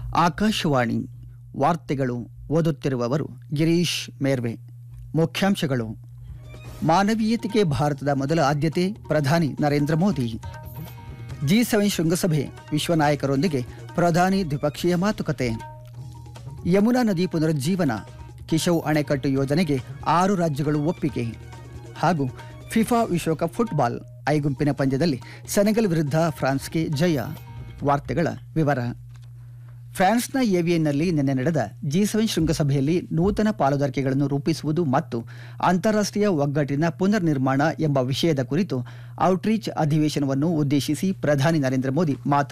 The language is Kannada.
ಆಕಾಶವಾಣಿ ವಾರ್ತೆಗಳು ಓದುತ್ತಿರುವವರು ಗಿರೀಶ್ ಮೇರ್ವೆ ಮುಖ್ಯಾಂಶಗಳು ಮಾನವೀಯತೆಗೆ ಭಾರತದ ಮೊದಲ ಆದ್ಯತೆ ಪ್ರಧಾನಿ ನರೇಂದ್ರ ಮೋದಿ ಜಿ ಸೆವೆನ್ ಶೃಂಗಸಭೆ ವಿಶ್ವ ನಾಯಕರೊಂದಿಗೆ ಪ್ರಧಾನಿ ದ್ವಿಪಕ್ಷೀಯ ಮಾತುಕತೆ ಯಮುನಾ ನದಿ ಪುನರುಜ್ಜೀವನ ಕಿಶವ್ ಅಣೆಕಟ್ಟು ಯೋಜನೆಗೆ ಆರು ರಾಜ್ಯಗಳು ಒಪ್ಪಿಗೆ ಹಾಗೂ ಫಿಫಾ ವಿಶ್ವಕಪ್ ಫುಟ್ಬಾಲ್ ಐ ಗುಂಪಿನ ಪಂದ್ಯದಲ್ಲಿ ಸೆನೆಗಲ್ ವಿರುದ್ಧ ಫ್ರಾನ್ಸ್ಗೆ ಜಯ ವಾರ್ತೆಗಳ ವಿವರ ಫ್ರಾನ್ಸ್ನ ಏವಿಯನ್ನಲ್ಲಿ ನಿನ್ನೆ ನಡೆದ ಜಿ ಸೆವೆನ್ ಶೃಂಗಸಭೆಯಲ್ಲಿ ನೂತನ ಪಾಲುದಾರಿಕೆಗಳನ್ನು ರೂಪಿಸುವುದು ಮತ್ತು ಅಂತಾರಾಷ್ಟ್ರೀಯ ಒಗ್ಗಟ್ಟಿನ ಪುನರ್ ನಿರ್ಮಾಣ ಎಂಬ ವಿಷಯದ ಕುರಿತು ಔಟ್ರೀಚ್ ಅಧಿವೇಶನವನ್ನು ಉದ್ದೇಶಿಸಿ ಪ್ರಧಾನಿ ನರೇಂದ್ರ ಮೋದಿ ಮಾತನಾಡಿದರು